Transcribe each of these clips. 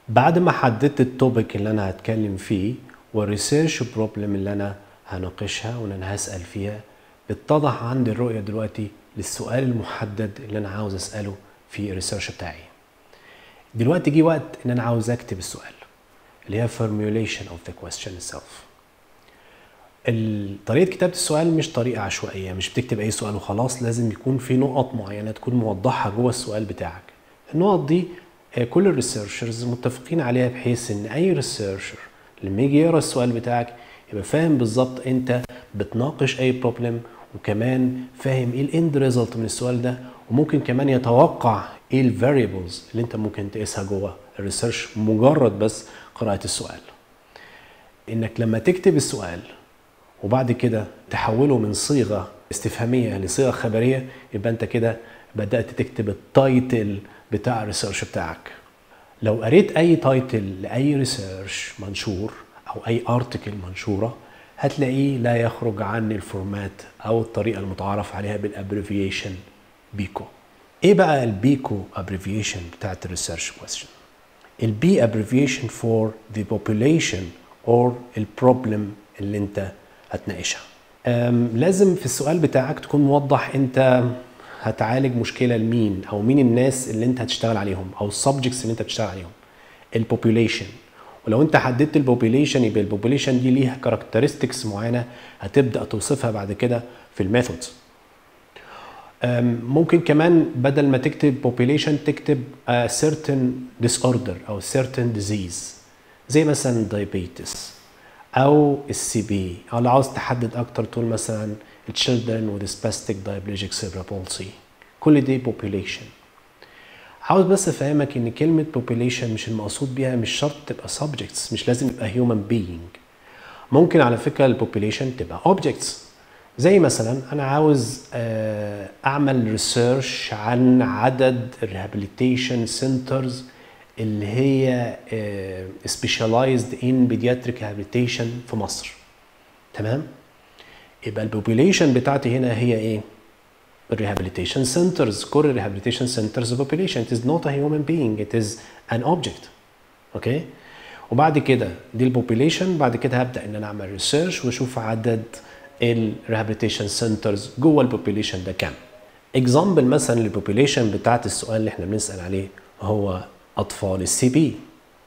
بعد ما حددت التوبيك اللي انا هتكلم فيه والريسيرش بروبلم اللي انا هناقشها واللي انا هسال فيها اتضح عندي الرؤيه دلوقتي للسؤال المحدد اللي انا عاوز اساله في الريسيرش بتاعي دلوقتي جه وقت ان انا عاوز اكتب السؤال اللي هي formulation of the question itself ال- طريقه كتابه السؤال مش طريقه عشوائيه مش بتكتب اي سؤال وخلاص لازم يكون في نقط معينه تكون موضحه جوه السؤال بتاعك النقط دي آه، كل الريسيرشرز متفقين عليها بحيث ان اي ريسيرشر لما يجي يقرا السؤال بتاعك يبقى فاهم بالظبط انت بتناقش اي بروبلم وكمان فاهم ايه الاند ريزلت من السؤال ده وممكن كمان يتوقع ايه الفاريبلز اللي انت ممكن تقيسها جوه الريسيرش مجرد بس قراءه السؤال انك لما تكتب السؤال وبعد كده تحوله من صيغه استفهاميه لصيغه خبريه يبقى انت كده بدات تكتب التايتل بتاع الريسيرش بتاعك لو قريت اي تايتل لاي ريسيرش منشور او اي ارتكل منشوره هتلاقيه لا يخرج عن الفورمات او الطريقه المتعارف عليها بالابريفيشن بيكو ايه بقى البيكو ابريفيشن بتاعت الريسيرش كويستشن البي ابريفيشن فور ذا population اور البروبلم اللي انت هتناقشها أم، لازم في السؤال بتاعك تكون موضح انت هتعالج مشكله لمين او مين الناس اللي انت هتشتغل عليهم او السبجكتس اللي انت بتشتغل عليهم البوبوليشن ولو انت حددت البوبوليشن يبقى البوبوليشن دي ليها كاركترستكس معينه هتبدا توصفها بعد كده في الميثودز أم، ممكن كمان بدل ما تكتب population تكتب a certain disorder او certain disease زي مثلا diabetes او السي بي او لو عاوز تحدد اكتر تقول مثلا children with spastic diplegic cerebral palsy كل دي population عاوز بس افهمك ان كلمه population مش المقصود بيها مش شرط تبقى subjects مش لازم يبقى human being ممكن على فكره البوبوليشن تبقى objects زي مثلا انا عاوز آه، اعمل ريسيرش عن عدد الريهابيليتيشن سنترز اللي هي سبيشاليزد ان بيدياتريك ريهابيليتيشن في مصر تمام يبقى البوبوليشن بتاعتي هنا هي ايه الريهابيليتيشن سنترز كل الريهابيليتيشن سنترز population it is not a human being it is an object اوكي وبعد كده دي البوبوليشن بعد كده هبدا ان انا اعمل ريسيرش واشوف عدد الريهابيليتيشن سنترز جوه البوبوليشن ده كام اكزامبل مثلا للبوبوليشن بتاعت السؤال اللي احنا بنسال عليه هو اطفال السي بي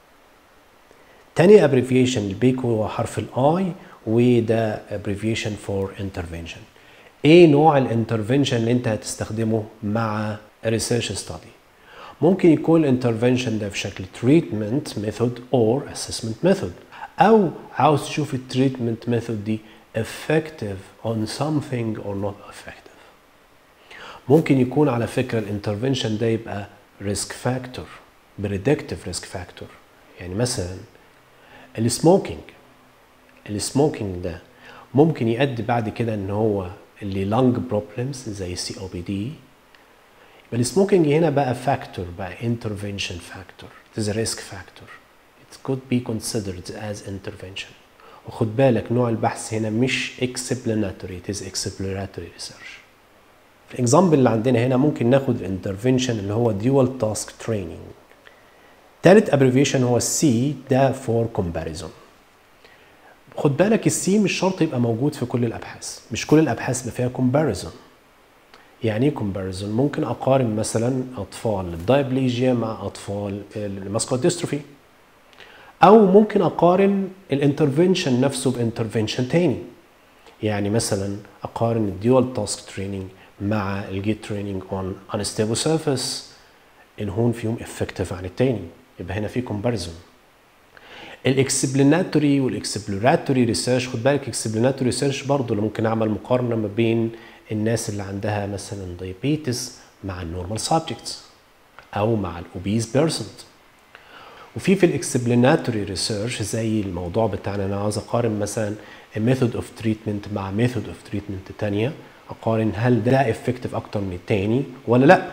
تاني ابريفيشن البيكو هو حرف الاي وده ابريفيشن فور انترفنشن ايه نوع الانترفنشن اللي انت هتستخدمه مع ريسيرش ستادي ممكن يكون الانترفنشن ده في شكل تريتمنت ميثود اور اسسمنت ميثود او عاوز تشوف التريتمنت ميثود دي effective on something or not effective ممكن يكون على فكره الانترفنشن ده يبقى ريسك فاكتور بريدكتيف ريسك فاكتور يعني مثلا السموكينج السموكينج ده ممكن يؤدي بعد كده ان هو اللي لانج بروبلمز زي السي او بي دي يبقى السموكينج هنا بقى فاكتور بقى intervention factor it is a risk factor it could be considered as intervention وخد بالك نوع البحث هنا مش explanatory it is exploratory research الاكزامبل اللي عندنا هنا ممكن ناخد الانترفنشن اللي هو dual task training تالت ابريفيشن هو السي ده فور كومباريزون خد بالك السي مش شرط يبقى موجود في كل الابحاث مش كل الابحاث اللي فيها كومباريزون يعني ايه كومباريزون ممكن اقارن مثلا اطفال الدايبليجيا مع اطفال الماسكوت ديستروفي او ممكن اقارن الانترفنشن نفسه بانترفنشن تاني يعني مثلا اقارن الديوال تاسك تريننج مع الجيت تريننج اون انستابل سيرفيس الهون فيهم افكتيف عن التاني يبقى هنا في كومباريزون الاكسبليناتوري والاكسبلوراتوري ريسيرش خد بالك اكسبليناتوري ريسيرش برضه اللي ممكن اعمل مقارنه ما بين الناس اللي عندها مثلا دايابيتس مع النورمال سبجكتس او مع الاوبيز بيرسونز وفي في الاكسبليناتوري ريسيرش زي الموضوع بتاعنا انا عاوز اقارن مثلا ميثود اوف تريتمنت مع ميثود اوف تريتمنت تانية اقارن هل ده افكتيف اكتر من التاني ولا لا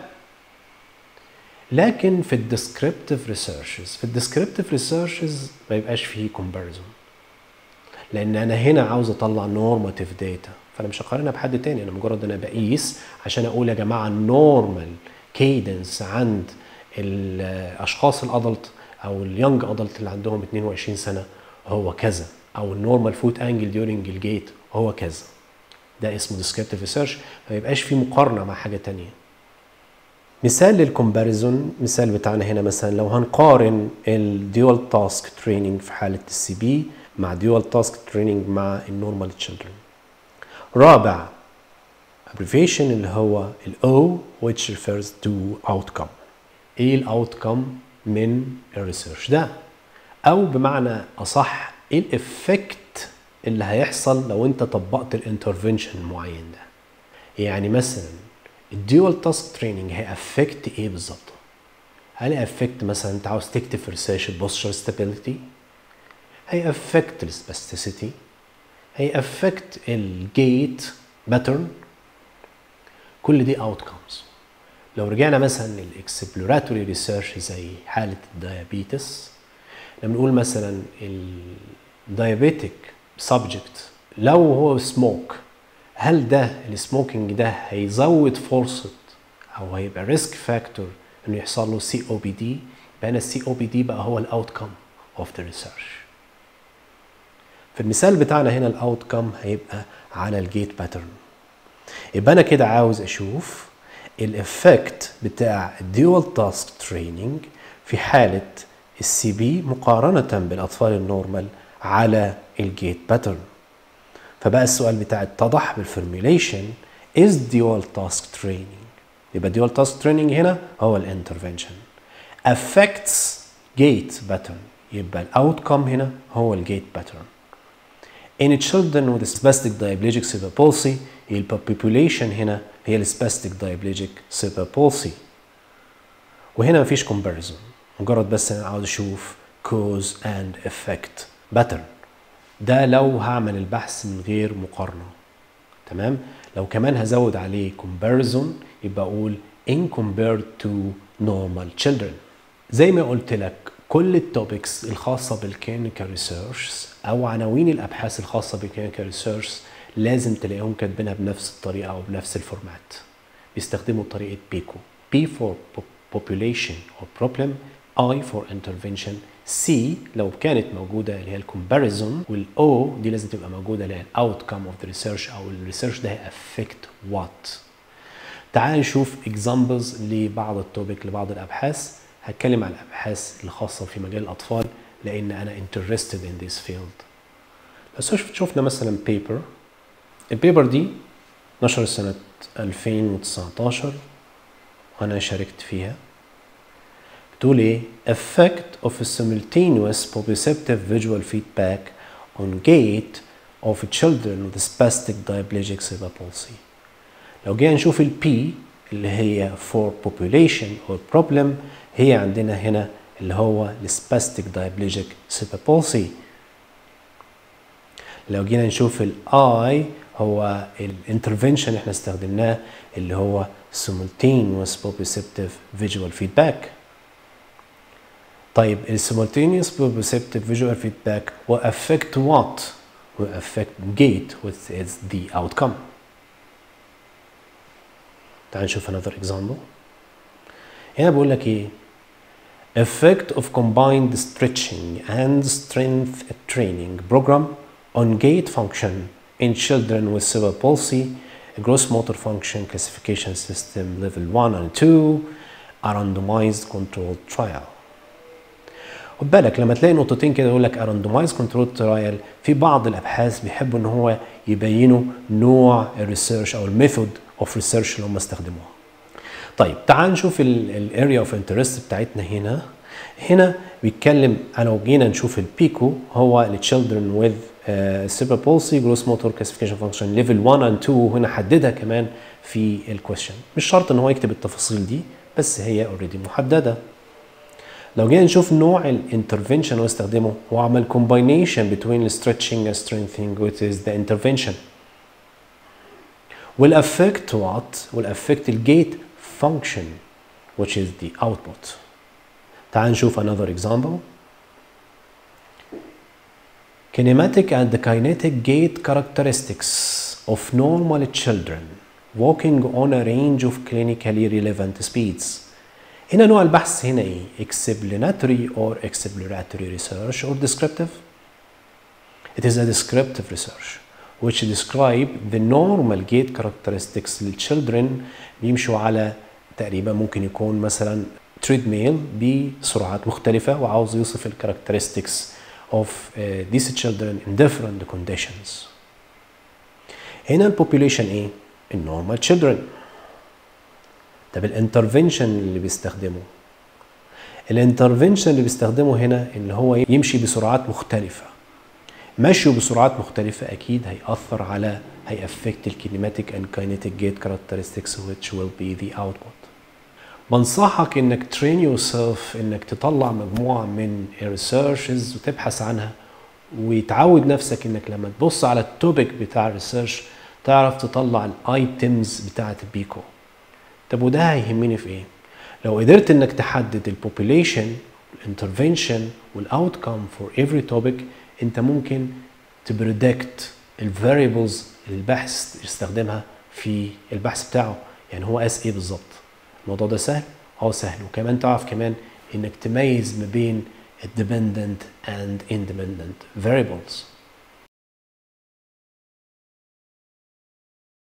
لكن في الديسكريبتيف ريسيرشز في الديسكريبتيف ريسيرشز ما يبقاش فيه كومباريزون لان انا هنا عاوز اطلع نورماتيف داتا فانا مش هقارنها بحد تاني انا مجرد انا بقيس عشان اقول يا جماعه النورمال كيدنس عند الاشخاص الادلت او اليونج ادلت اللي عندهم 22 سنه هو كذا او النورمال فوت انجل ديورنج الجيت هو كذا ده اسمه descriptive ريسيرش ما يبقاش في مقارنه مع حاجه تانية مثال للكومباريزون مثال بتاعنا هنا مثلا لو هنقارن الديوال تاسك تريننج في حاله السي بي مع ديوال تاسك تريننج مع النورمال تشيلدرن رابع abbreviation اللي هو ال O which refers to outcome ايه الاوتكم من الريسيرش ده او بمعنى اصح ايه الافكت اللي هيحصل لو انت طبقت الانترفنشن المعين ده يعني مثلا الديوال تاسك تريننج هيأفكت ايه بالظبط هل هيأفكت مثلا انت عاوز تكتب في ريسيرش البوستشر ستابيليتي هيأفكت السباستيسيتي هيأفكت الجيت باترن كل دي اوتكمز لو رجعنا مثلا للاكسبلوراتوري ريسيرش زي حاله الديابيتس لما نقول مثلا الدايابيتك سبجكت لو هو سموك هل ده السموكينج ده هيزود فرصه او هيبقى ريسك فاكتور انه يحصل له سي او بي دي يبقى هنا السي او بي دي بقى هو الاوتكم اوف ذا ريسيرش في المثال بتاعنا هنا الاوتكم هيبقى على الجيت باترن يبقى انا كده عاوز اشوف الافكت بتاع الديوال تاسك تريننج في حاله السي بي مقارنه بالاطفال النورمال على الجيت باترن فبقى السؤال بتاع اتضح بالفورميوليشن is dual task training يبقى dual task training هنا هو الانترفنشن affects gate pattern يبقى الاوتكم هنا هو الجيت pattern in children with spastic diplegic cerebral palsy البوبوليشن هنا هي السباستيك دايبليجيك سيبر بولسي وهنا مفيش كومباريزون مجرد بس انا عاوز اشوف كوز اند افكت باترن ده لو هعمل البحث من غير مقارنه تمام لو كمان هزود عليه كومباريزون يبقى اقول in compared to normal children زي ما قلت لك كل التوبكس الخاصه بالكلينيكال ريسيرش او عناوين الابحاث الخاصه بالكلينيكال ريسيرش لازم تلاقيهم كاتبينها بنفس الطريقه او بنفس الفورمات بيستخدموا طريقه بيكو P for population or problem I for intervention C لو كانت موجوده اللي هي الكومباريزون والاو دي لازم تبقى موجوده اللي هي الاوتكم اوف ذا ريسيرش او الريسيرش ده هيأفكت وات تعال نشوف اكزامبلز لبعض التوبيك لبعض الابحاث هتكلم عن الابحاث الخاصه في مجال الاطفال لان انا interested in this field بس شفنا مثلا بيبر البيبر دي نشر سنة 2019 وأنا شاركت فيها بتقول إيه effect of a simultaneous proprioceptive visual feedback on gait of children with spastic diplegic cerebral palsy لو جينا نشوف ال P اللي هي for population or problem هي عندنا هنا اللي هو spastic diplegic cerebral palsy لو جينا نشوف ال I هو الانترفنشن احنا استخدمناه اللي هو simultaneous proprioceptive visual feedback طيب ال simultaneous proprioceptive visual feedback will affect what? will affect gait which is the outcome تعال نشوف another example هنا بقول لك ايه effect of combined stretching and strength training program on gait function in children with cerebral palsy, a gross motor function classification system level 1 and 2, a randomized controlled trial. خد بالك لما تلاقي نقطتين كده يقول لك randomized controlled trial في بعض الابحاث بيحبوا ان هو يبينوا نوع الريسيرش او الميثود اوف ريسيرش اللي هم استخدموها. طيب تعال نشوف الاريا اوف انترست بتاعتنا هنا هنا بيتكلم لو جينا نشوف البيكو هو للتشيلدرن وذ cerebral palsy gross motor classification function level 1 and 2 وهنا حددها كمان في الكويشن مش شرط ان هو يكتب التفاصيل دي بس هي اوريدي محدده لو جينا نشوف نوع الانترفنشن اللي هو استخدمه هو عمل combination between stretching and strengthening which is the intervention will affect what will affect the gait function which is the output تعال نشوف another example kinematic and kinetic gait characteristics of normal children walking on a range of clinically relevant speeds هنا نوع البحث هنا ايه explanatory or exploratory research or descriptive it is a descriptive research which describe the normal gait characteristics للchildren بيمشوا على تقريبا ممكن يكون مثلا تريد ميل بسرعات مختلفة وعاوز يوصف ال characteristics of uh, these children in different conditions هنا البوبوليشن ايه؟ النورمال children طب الانترفنشن اللي بيستخدمه الانترفنشن اللي بيستخدمه هنا اللي هو يمشي بسرعات مختلفة مشيه بسرعات مختلفة أكيد هيأثر على هيأفكت الكينيماتيك and kinetic gait characteristics which will be the output بنصحك انك train yourself انك تطلع مجموعة من الريسيرشز وتبحث عنها وتعود نفسك انك لما تبص على التوبيك بتاع الريسيرش تعرف تطلع الايتمز بتاعت البيكو طب وده هيهمني في ايه؟ لو قدرت انك تحدد البوبوليشن الانترفنشن والاوتكم فور افري توبيك انت ممكن تبريدكت الفاريبلز اللي الباحث يستخدمها في البحث بتاعه يعني هو قاس ايه بالظبط الموضوع ده سهل اه سهل وكمان تعرف كمان انك تميز ما بين الديبندنت and independent variables